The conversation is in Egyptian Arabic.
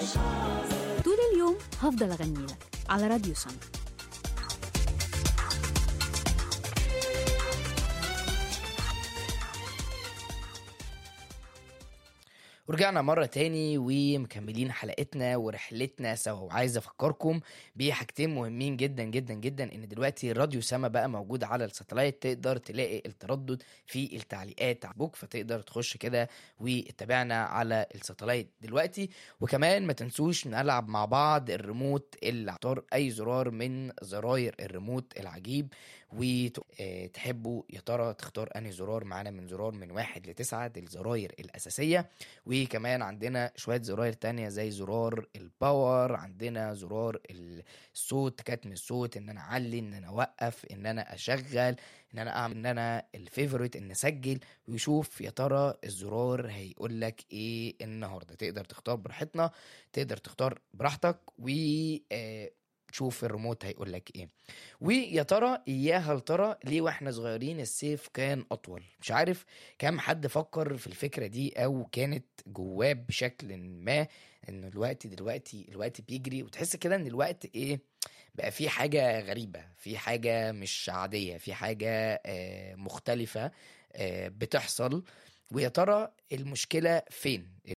طول اليوم هفضل أغني لك على راديو سما ورجعنا مرة تاني ومكملين حلقتنا ورحلتنا سوا وعايز أفكركم بحاجتين مهمين جدا جدا جدا إن دلوقتي راديو سما بقى موجود على الساتلايت تقدر تلاقي التردد في التعليقات على بوك فتقدر تخش كده وتتابعنا على الساتلايت دلوقتي وكمان ما تنسوش نلعب مع بعض الريموت اللي اختار أي زرار من زراير الريموت العجيب وتحبوا يا ترى تختار أنهي زرار معانا من زرار من واحد لتسعة دي الزراير الأساسية وكمان عندنا شوية زراير تانية زي زرار الباور عندنا زرار الصوت كتم الصوت ان انا اعلي ان انا اوقف ان انا اشغل ان انا اعمل ان انا الفيفوريت ان اسجل ويشوف يا ترى الزرار هيقول لك ايه النهارده تقدر تختار براحتنا تقدر تختار براحتك و آه، تشوف الريموت هيقول لك ايه ويا ترى يا هل ترى ليه واحنا صغيرين السيف كان اطول مش عارف كام حد فكر في الفكره دي او كانت جواه بشكل ما ان الوقت دلوقتي الوقت بيجري وتحس كده ان الوقت ايه بقى في حاجه غريبه في حاجه مش عاديه في حاجه آه، مختلفه آه، بتحصل ويا ترى المشكله فين